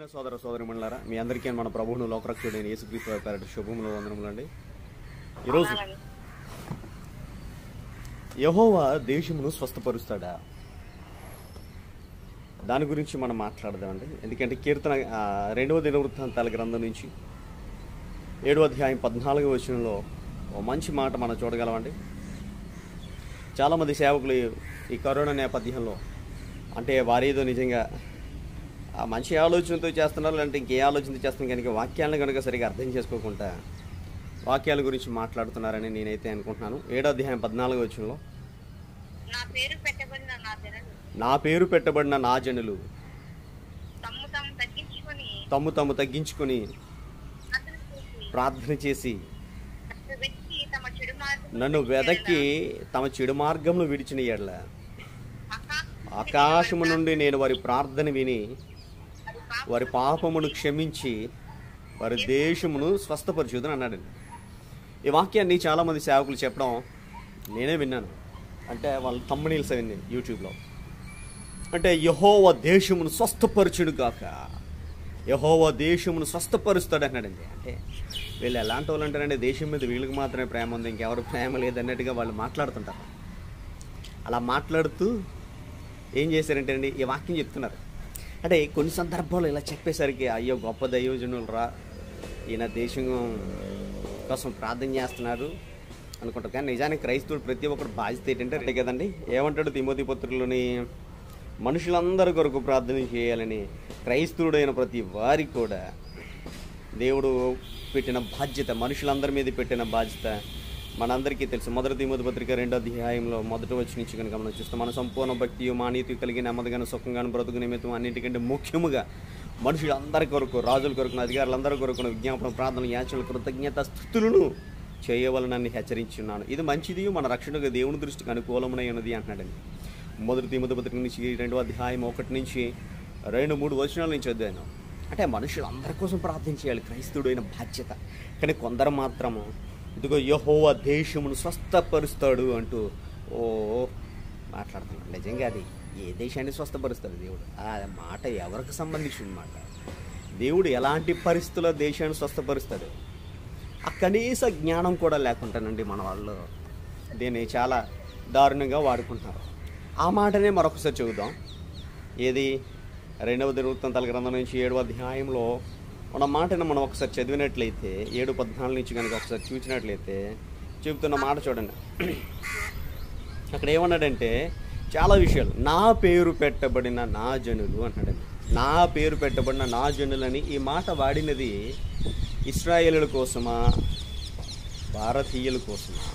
ప్రియమైన సోదర సోదరిమణులారా మీ అందరికీ మన ప్రభువును లోకరక్షుడైన యేసుక్రీస్తు వారి పేరట శుభములు వందనములండి ఈరోజు యహోవా దేశమును స్వస్థపరుస్తాడా దాని గురించి మనం మాట్లాడదామండి ఎందుకంటే కీర్తన ఆ, రెండవ దినవృత్తాంతాల గ్రంథం నుంచి ఏడో అధ్యాయం పద్నాలుగో వచనంలో ఓ మంచి మాట మనం చూడగలమండి చాలామంది సేవకులు ఈ కరోనా నేపథ్యంలో అంటే వారేదో నిజంగా ఆ మంచి ఆలోచనతో చేస్తున్నారు అంటే ఇంకే ఆలోచనతో చేస్తున్నారు కనుక వాక్యాలను కనుక సరిగా అర్థం చేసుకోకుండా వాక్యాల గురించి మాట్లాడుతున్నారని నేనైతే అనుకుంటున్నాను ఏడో అధ్యాయం పద్నాలుగో వచనంలో నా పేరు పెట్టబడిన నా జనులు నా పేరు పెట్టబడిన నా జనులు తమ్ము తాము తగ్గించుకొని తమ్ము తాము తగ్గించుకొని అతను చూసి ప్రార్థన చేసి నన్ను వెతికి తమ చెడు మార్గం నన్ను వెదక్కి తమ చెడు మార్గంలో విడిచిన ఎడల ఆకాశము నుండి నేను వారి ప్రార్థన విని వారి పాపమును క్షమించి వారి దేశమును స్వస్థపరచుదని అన్నాడండి ఈ వాక్యాన్ని చాలామంది సేవకులు చెప్పడం నేనే విన్నాను అంటే వాళ్ళ తమ్మునీల్స్ విన్నాను యూట్యూబ్లో అంటే యహోవ దేశమును స్వస్థపరచుడు కాక యహోవ దేశమును స్వస్థపరుస్తాడు అన్నాడండి అంటే వీళ్ళు ఎలాంటి వాళ్ళు అంటారంటే దేశం మీద వీళ్ళకి మాత్రమే ప్రేమ ఉంది ఇంకెవరు ప్రేమ లేదన్నట్టుగా వాళ్ళు మాట్లాడుతుంటారు అలా మాట్లాడుతూ ఏం చేశారంటే అండి ఈ వాక్యం చెప్తున్నారు అంటే కొన్ని సందర్భాలు ఇలా చెప్పేసరికి అయ్యో గొప్ప దైవజనులు రా ఈయన దేశం కోసం ప్రార్థన చేస్తున్నారు అనుకుంటారు కానీ నిజానికి క్రైస్తవుడు ప్రతి ఒక్కరు బాధ్యత ఏంటంటే అంటే కదండి ఏమంటాడు తిమోతి పత్రులని మనుషులందరి కొరకు ప్రార్థన చేయాలని క్రైస్తవుడైన ప్రతి వారికి కూడా దేవుడు పెట్టిన బాధ్యత మనుషులందరి మీద పెట్టిన బాధ్యత మనందరికీ తెలుసు మొదటి తిమోతి పత్రిక రెండో అధ్యాయంలో మొదటి వచ్చి నుంచి కనుక మనం చూస్తాం మన సంపూర్ణ భక్తి మానీతి కలిగి నెమ్మదిగాను సుఖంగాను బ్రతుకు నిమిత్తం అన్నిటికంటే ముఖ్యముగా మనుషులందరి కొరకు రాజుల కొరకు అధికారులందరి కొరకు విజ్ఞాపన ప్రార్థనలు యాచనలు కృతజ్ఞత స్థుతులను చేయవలనని హెచ్చరించున్నాను ఇది మంచిది మన రక్షణకు దేవుని దృష్టికి అనుకూలమునై ఉన్నది అంటున్నాడండి మొదటి తిమోతి పత్రిక నుంచి రెండో అధ్యాయం ఒకటి నుంచి రెండు మూడు వచనాల నుంచి చదివాను అంటే మనుషులందరి కోసం ప్రార్థన చేయాలి క్రైస్తవుడైన బాధ్యత కానీ కొందరు మాత్రము ఇదిగో యహోవా దేశమును స్వస్థపరుస్తాడు అంటూ ఓ మాట్లాడుతున్నాడు నిజంగా అది ఏ దేశాన్ని స్వస్థపరుస్తాడు దేవుడు ఆ మాట ఎవరికి సంబంధించిన మాట దేవుడు ఎలాంటి పరిస్థితుల్లో దేశాన్ని స్వస్థపరుస్తాడు ఆ కనీస జ్ఞానం కూడా లేకుంటానండి మన వాళ్ళు దీన్ని చాలా దారుణంగా వాడుకుంటున్నారు ఆ మాటనే మరొకసారి చెబుదాం ఏది రెండవ దినవృత్తాంతాల గ్రంథం నుంచి ఏడవ అధ్యాయంలో మన మాటను మనం ఒకసారి చదివినట్లయితే ఏడు పద్నాలుగు నుంచి కనుక ఒకసారి చూసినట్లయితే చెబుతున్న మాట చూడండి అక్కడ ఏమన్నాడంటే చాలా విషయాలు నా పేరు పెట్టబడిన నా జనులు అంటాడండి నా పేరు పెట్టబడిన నా జనులని ఈ మాట వాడినది ఇస్రాయేలుల కోసమా భారతీయుల కోసమా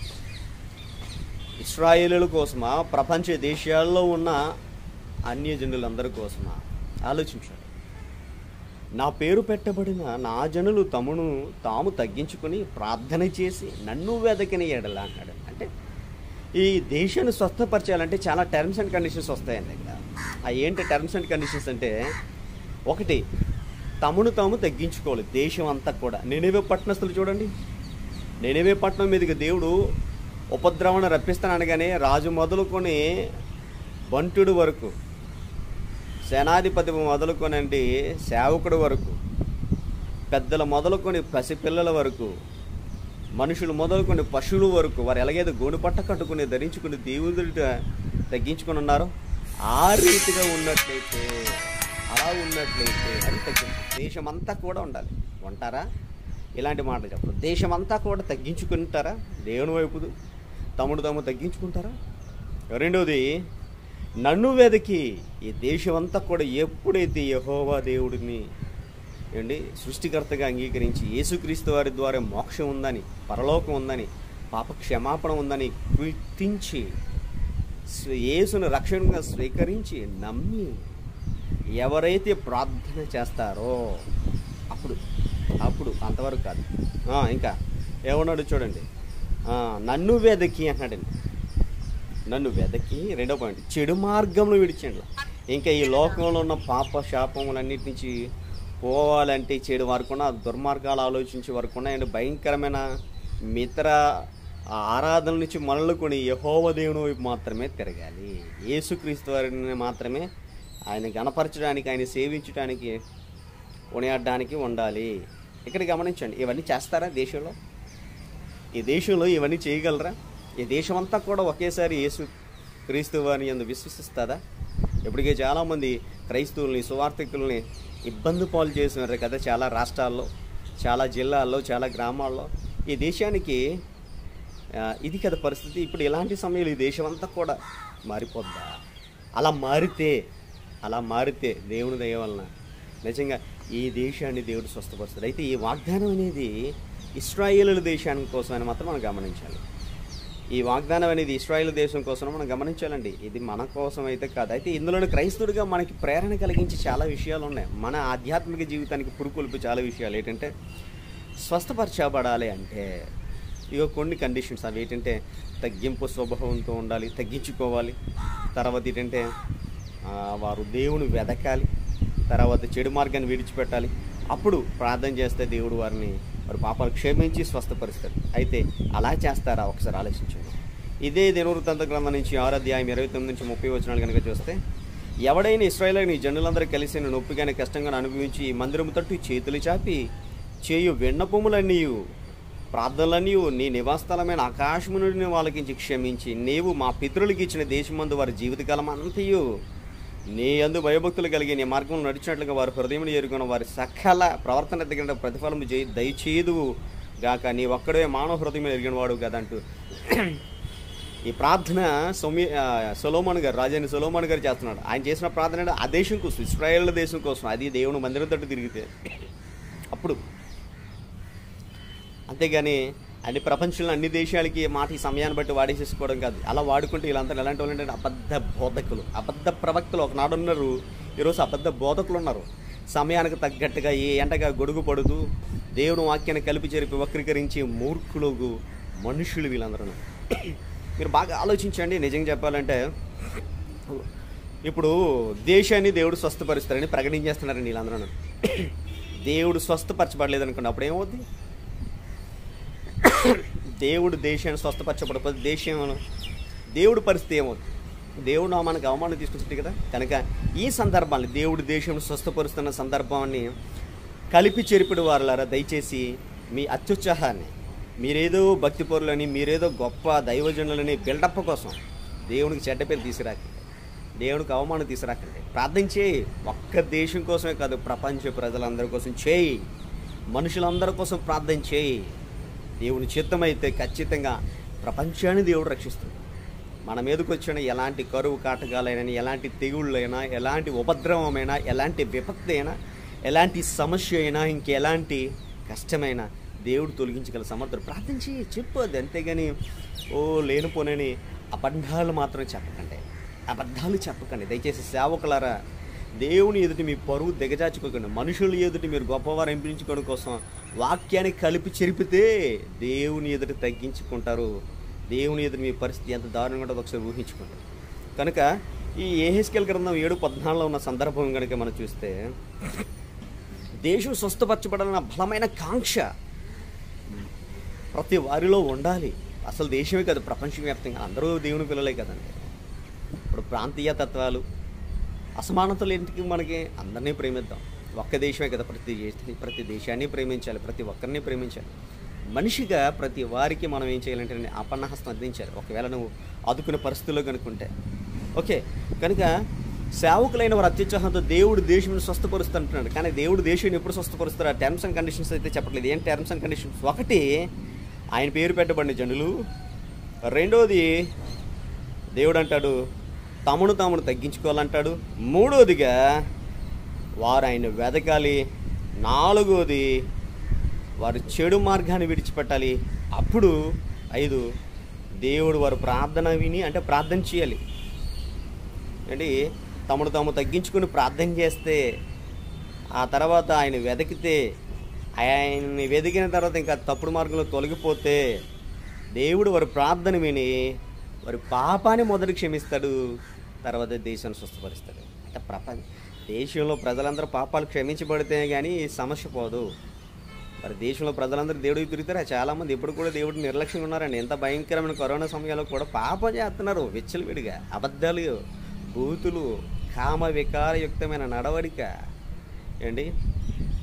ఇస్రాయేలుల కోసమా ప్రపంచ దేశాల్లో ఉన్న అన్యజనులందరి కోసమా ఆలోచించాడు నా పేరు పెట్టబడిన నా జనులు తమను తాము తగ్గించుకొని ప్రార్థన చేసి నన్ను వెదకిన ఎడల అన్నాడు అంటే ఈ దేశాన్ని స్వస్థపరచాలంటే చాలా టర్మ్స్ అండ్ కండిషన్స్ వస్తాయండి ఇక్కడ ఆ ఏంటి టర్మ్స్ అండ్ కండిషన్స్ అంటే ఒకటి తమను తాము తగ్గించుకోవాలి దేశం అంతా కూడా నేనేవే పట్టణస్తులు చూడండి నేనేవే పట్టణం మీదకి దేవుడు ఉపద్రవణ రప్పిస్తాను అనగానే రాజు మొదలుకొని బంటుడు వరకు సేనాధిపతి మొదలుకొనండి సేవకుడు వరకు పెద్దల మొదలుకొని పసిపిల్లల వరకు మనుషులు మొదలుకొని పశువుల వరకు వారు ఎలాగైతే గోను పట్ట కట్టుకుని ధరించుకుని దేవుడు తగ్గించుకుని ఉన్నారో ఆ రీతిగా ఉన్నట్లయితే అలా ఉన్నట్లయితే అది తగ్గించు దేశమంతా కూడా ఉండాలి ఉంటారా ఇలాంటి మాటలు చెప్పరు దేశమంతా కూడా తగ్గించుకుంటారా దేవుని వైపు తమ్ముడు తాము తగ్గించుకుంటారా రెండవది నన్ను వెదకి ఈ దేశమంతా కూడా ఎప్పుడైతే యహోవా దేవుడిని ఏంటి సృష్టికర్తగా అంగీకరించి యేసుక్రీస్తు వారి ద్వారా మోక్షం ఉందని పరలోకం ఉందని పాప క్షమాపణ ఉందని గుర్తించి స్వ- యేసును రక్షణగా స్వీకరించి నమ్మి ఎవరైతే ప్రార్థన చేస్తారో అప్పుడు అప్పుడు అంతవరకు కాదు ఆ, ఇంకా ఏమన్నాడు చూడండి ఆ, నన్ను వెదకి అంటున్నాడండి నన్ను వెదకి రెండో పాయింట్ చెడు మార్గంలో విడిచండి ఇంకా ఈ లోకంలో ఉన్న పాప శాపములన్నిటి నుంచి పోవాలంటే చెడు వరకున్న దుర్మార్గాలు ఆలోచించే వరకున్న అండ్ భయంకరమైన మిత్ర ఆరాధన నుంచి మరలుకొని యహోవ దేవుని వైపు మాత్రమే తిరగాలి యేసుక్రీస్తు వారిని మాత్రమే ఆయన గణపరచడానికి ఆయన సేవించడానికి కొనియాడడానికి ఉండాలి ఇక్కడ గమనించండి ఇవన్నీ చేస్తారా దేశంలో ఈ దేశంలో ఇవన్నీ చేయగలరా ఈ దేశం అంతా కూడా ఒకేసారి యేసు క్రీస్తు వారిని ఎందు విశ్వసిస్తుందా ఇప్పటికే చాలామంది క్రైస్తవుల్ని సువార్థికుల్ని ఇబ్బంది పాలు చేస్తున్నారు కదా చాలా రాష్ట్రాల్లో చాలా జిల్లాల్లో చాలా గ్రామాల్లో ఈ దేశానికి ఆ, ఇది కదా పరిస్థితి ఇప్పుడు ఇలాంటి సమయంలో ఈ దేశం అంతా కూడా మారిపోద్దా అలా మారితే అలా మారితే దేవుని దయ వలన నిజంగా ఈ దేశాన్ని దేవుడు స్వస్థపరుస్తాడు అయితే ఈ వాగ్దానం అనేది ఇస్రాయేలుల దేశానికి కోసమని మాత్రం మనం గమనించాలి ఈ వాగ్దానం అనేది ఇస్రాయేల్ దేశం కోసం మనం గమనించాలండి ఇది మన కోసం అయితే కాదు అయితే ఇందులోని క్రైస్తవుడిగా మనకి ప్రేరణ కలిగించే చాలా విషయాలు ఉన్నాయి మన ఆధ్యాత్మిక జీవితానికి పురుకొల్పు చాలా విషయాలు ఏంటంటే స్వస్థపరచబడాలి అంటే ఇక కొన్ని కండిషన్స్ అవి ఏంటంటే తగ్గింపు స్వభావంతో ఉండాలి తగ్గించుకోవాలి తర్వాత ఏంటంటే ఆ, వారు దేవుని వెదకాలి తర్వాత చెడు మార్గాన్ని విడిచిపెట్టాలి అప్పుడు ప్రార్థన చేస్తే దేవుడు వారిని వారి పాపాలు క్షమించి స్వస్థపరుస్తాడు అయితే అలా చేస్తారా ఒకసారి ఆలోచించండి ఇదే దినవృత్తాంత గ్రంథం నుంచి ఆరో అధ్యాయం ఇరవై తొమ్మిది నుంచి ముప్పై వచనాలు కనుక చూస్తే ఎవడైనా ఇస్రాయేల్ నీ జనులందరూ కలిసి నేను నొప్పిగానే కష్టంగా అనుభవించి ఈ మందిరము తట్టు చేతులు చాపి చేయు వెన్నపొములన్నీయు ప్రార్థనలన్నీ నీ నివాసస్థలమైన ఆకాశము నుండి వాళ్ళకించి క్షమించి నీవు మా పితరులకు ఇచ్చిన దేశమందు వారి జీవితకాలం అంతయు నీ అందు భయభక్తులు కలిగి నీ మార్గంలో నడిచినట్లుగా వారి హృదయం ఎరుగున్న వారి సకల ప్రవర్తన తగిన ప్రతిఫలం చేయి దయచేదు గాక నీ ఒక్కడే మానవ హృదయం ఎరిగిన వాడు కదంటూ ఈ ప్రార్థన సొమి ఆ, సొలోమన్ గారు రాజాని సొలోమన్ గారు చేస్తున్నాడు ఆయన చేసిన ప్రార్థన అంటే ఆ దేశం కోసం ఇస్రాయేల్ దేశం కోసం అది దేవుని మందిరం తట్టు తిరిగితే అప్పుడు అంతేగాని అన్ని ప్రపంచంలో అన్ని దేశాలకి ఈ మాట ఈ సమయాన్ని బట్టి వాడేసేసుకోవడం కాదు అలా వాడుకుంటే వీళ్ళంతా ఎలాంటి వాళ్ళు అంటే అబద్ధ బోధకులు అబద్ధ ప్రవక్తలు ఒకనాడు ఉన్నారు ఈరోజు అబద్ధ బోధకులు ఉన్నారు సమయానికి తగ్గట్టుగా ఏ ఎండగా గొడుగు పడుతూ దేవుని వాక్యాన్ని కలిపి చెరిపి వక్రీకరించి మూర్ఖులు మనుషులు వీళ్ళందరూ మీరు బాగా ఆలోచించండి నిజంగా చెప్పాలంటే ఇప్పుడు దేశాన్ని దేవుడు స్వస్థపరుస్తారని ప్రకటించేస్తున్నారండి వీళ్ళందరూ దేవుడు స్వస్థపరచబడలేదు అనుకోండి అప్పుడు ఏమవుద్ది దేవుడు దేశాన్ని స్వస్థపరచబడకపోతే దేశం దేవుడు పరిస్థితి ఏమవుతుంది దేవుడు మనకు అవమానం తీసుకొచ్చింది కదా కనుక ఈ సందర్భాన్ని దేవుడు దేశం స్వస్థపరుస్తున్న సందర్భాన్ని కలిపి చెరిపిడి వారులారా దయచేసి మీ అత్యుత్సాహాన్ని మీరేదో భక్తి పరులని మీరేదో గొప్ప దైవజనులని బిల్డప్ కోసం దేవునికి చెడ్డ పేరు తీసుకురాకండి దేవునికి అవమానం తీసుకురాకండి ప్రార్థన చేయి ఒక్క దేశం కోసమే కాదు ప్రపంచ ప్రజలందరి కోసం చేయి మనుషులందరి కోసం ప్రార్థన చేయి దేవుని చిత్తమైతే ఖచ్చితంగా ప్రపంచాన్ని దేవుడు రక్షిస్తుంది మన మీదకి వచ్చిన ఎలాంటి కరువు కాటకాలైనా ఎలాంటి తెగుళ్ళైనా ఎలాంటి ఉపద్రవమైనా ఎలాంటి విపత్తు అయినా ఎలాంటి సమస్య అయినా ఇంకెలాంటి కష్టమైనా దేవుడు తొలగించగల సమర్థుడు ప్రార్థన చేయి చెప్పు అది అంతేగాని ఓ లేనిపోనని అబద్ధాలు మాత్రం చెప్పకండి అబద్ధాలు చెప్పకండి దయచేసి సేవకులారా దేవుని ఎదుటి మీ పరువు దిగజాచుకోకండి మనుషుల ఎదుటి మీరు గొప్పవారు ఎంపించుకోవడం కోసం వాక్యాన్ని కలిపి చెరిపితే దేవుని ఎదుటి తగ్గించుకుంటారు దేవుని ఎదుటి మీ పరిస్థితి ఎంత దారుణంగా ఉంటుందో ఒకసారి ఊహించుకోండి కనుక ఈ ఏహెస్కెల్ గ్రంథం ఏడు పద్నాలుగులో ఉన్న సందర్భం కనుక మనం చూస్తే దేశం స్వస్థపరచబడాలన్న బలమైన కాంక్ష ప్రతి వారిలో ఉండాలి అసలు దేశమే కాదు ప్రపంచవ్యాప్తంగా అందరూ దేవుని పిల్లలే కదండి ఇప్పుడు ప్రాంతీయ తత్వాలు అసమానతలు ఏంటికి మనకి అందరినీ ప్రేమిద్దాం ఒక్క దేశమే కదా ప్రతి దేశ- ప్రతి దేశాన్ని ప్రేమించాలి ప్రతి ఒక్కరిని ప్రేమించాలి మనిషిగా ప్రతి వారికి మనం ఏం చేయాలంటే అపన్నహస్తం అందించాలి ఒకవేళ నువ్వు ఆదుకునే పరిస్థితుల్లో కనుక్కుంటే ఓకే కనుక సేవకులైన వారు అత్యుత్సాహంతో దేవుడు దేశం స్వస్థపరుస్తుంటున్నాడు కానీ దేవుడు దేశాన్ని ఎప్పుడు స్వస్థపరుస్తారు ఆ టర్మ్స్ అండ్ కండిషన్స్ అయితే చెప్పట్లేదు ఏం టర్మ్స్ అండ్ కండిషన్స్ ఒకటి ఆయన పేరు పెట్టబడిన జనులు రెండోది దేవుడు అంటాడు తమను తామును తగ్గించుకోవాలంటాడు మూడోదిగా వారు ఆయన వెదకాలి నాలుగోది వారు చెడు మార్గాన్ని విడిచిపెట్టాలి అప్పుడు ఐదు దేవుడు వారు ప్రార్థన విని అంటే ప్రార్థన చేయాలి అంటే తమను తాము తగ్గించుకుని ప్రార్థన చేస్తే ఆ తర్వాత ఆయన వెతికితే ఆయన్ని వెతికిన తర్వాత ఇంకా తప్పుడు మార్గంలో తొలగిపోతే దేవుడు వారి ప్రార్థన విని వారి పాపాన్ని మొదటి క్షమిస్తాడు తర్వాత దేశాన్ని స్వస్థపరుస్తాడు అంటే ప్రపంచ దేశంలో ప్రజలందరూ పాపాలు క్షమించబడితే కానీ ఈ సమస్య పోదు మరి దేశంలో ప్రజలందరూ దేవుడికి తిరుగుతారా చాలామంది ఇప్పుడు కూడా దేవుడు నిర్లక్ష్యంగా ఉన్నారండి ఎంత భయంకరమైన కరోనా సమయంలో కూడా పాపం చేస్తున్నారు విచ్చలవిడిగా అబద్ధాలు బూతులు కామ వికారయుక్తమైన నడవడిక ఏంటి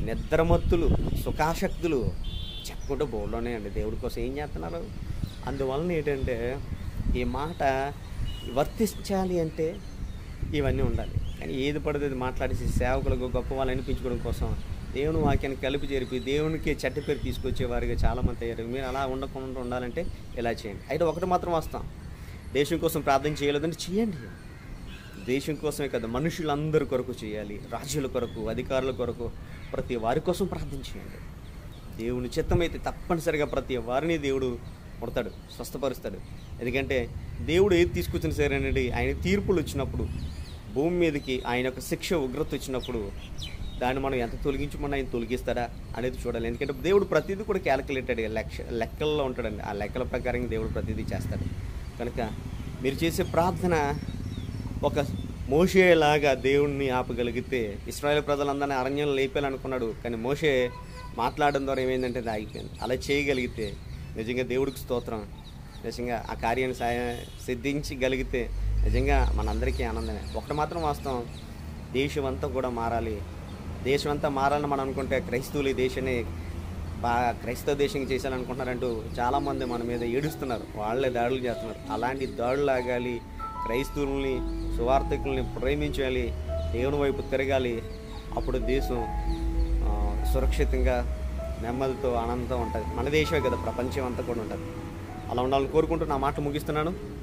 నిద్రమత్తులు సుఖాశక్తులు చెప్పుకుంటూ బోర్లోనే అండి దేవుడి కోసం ఏం చేస్తున్నారు అందువలన ఏంటంటే ఈ మాట వర్తించాలి అంటే ఇవన్నీ ఉండాలి కానీ ఏది పడితే అది మాట్లాడేసి సేవకులకు గొప్ప వాళ్ళు అనిపించుకోవడం కోసం దేవుని వాక్యాన్ని కలిపి జరిపి దేవునికి చెడ్డ పేరు తీసుకొచ్చే వారిగా చాలామంది అయ్యారు మీరు అలా ఉండకుండా ఉండాలంటే ఇలా చేయండి అయితే ఒకటి మాత్రం వస్తాం దేశం కోసం ప్రార్థన చేయలేదంటే చేయండి దేశం కోసమే కదా మనుషులందరి కొరకు చేయాలి రాజుల కొరకు అధికారుల కొరకు ప్రతి వారి కోసం ప్రార్థన చేయండి దేవుని చిత్తమైతే తప్పనిసరిగా ప్రతి వారిని దేవుడు ముడతాడు స్వస్థపరుస్తాడు ఎందుకంటే దేవుడు ఏది తీసుకొచ్చిన సరేనండి ఆయన తీర్పులు వచ్చినప్పుడు భూమి మీదకి ఆయన యొక్క శిక్ష ఉగ్రత వచ్చినప్పుడు దాన్ని మనం ఎంత తొలగించమని ఆయన తొలగిస్తాడా అనేది చూడాలి ఎందుకంటే దేవుడు ప్రతిదీ కూడా క్యాలిక్యులేటెడ్ లెక్క లెక్కల్లో ఉంటాడండి ఆ లెక్కల ప్రకారం దేవుడు ప్రతిదీ చేస్తాడు కనుక మీరు చేసే ప్రార్థన ఒక మోషేలాగా దేవుణ్ణి ఆపగలిగితే ఇస్రాయేల్ ప్రజలందరినీ అరణ్యం లేపాలనుకున్నాడు కానీ మోషే మాట్లాడడం ద్వారా ఏమైందంటే అది ఆగిపోయింది అలా చేయగలిగితే నిజంగా దేవుడికి స్తోత్రం నిజంగా ఆ కార్యాన్ని సాయ సిద్ధించగలిగితే నిజంగా మనందరికీ ఆనందమే ఒకటి మాత్రం వాస్తవం దేశం అంతా కూడా మారాలి దేశం అంతా మారాలని మనం అనుకుంటే క్రైస్తవులు ఈ దేశాన్ని బాగా క్రైస్తవ దేశం చేశాలనుకుంటున్నారంటూ చాలామంది మన మీద ఏడుస్తున్నారు వాళ్ళే దాడులు చేస్తున్నారు అలాంటి దాడులు ఆగాలి క్రైస్తవుల్ని సువార్థకుల్ని ప్రేమించాలి దేవుని వైపు తిరగాలి అప్పుడు దేశం ఆ, సురక్షితంగా నెమ్మదితో ఆనందంతో ఉంటుంది మన దేశమే కదా ప్రపంచం అంతా కూడా ఉంటుంది అలా ఉండాలని కోరుకుంటూ నా మాట ముగిస్తున్నాను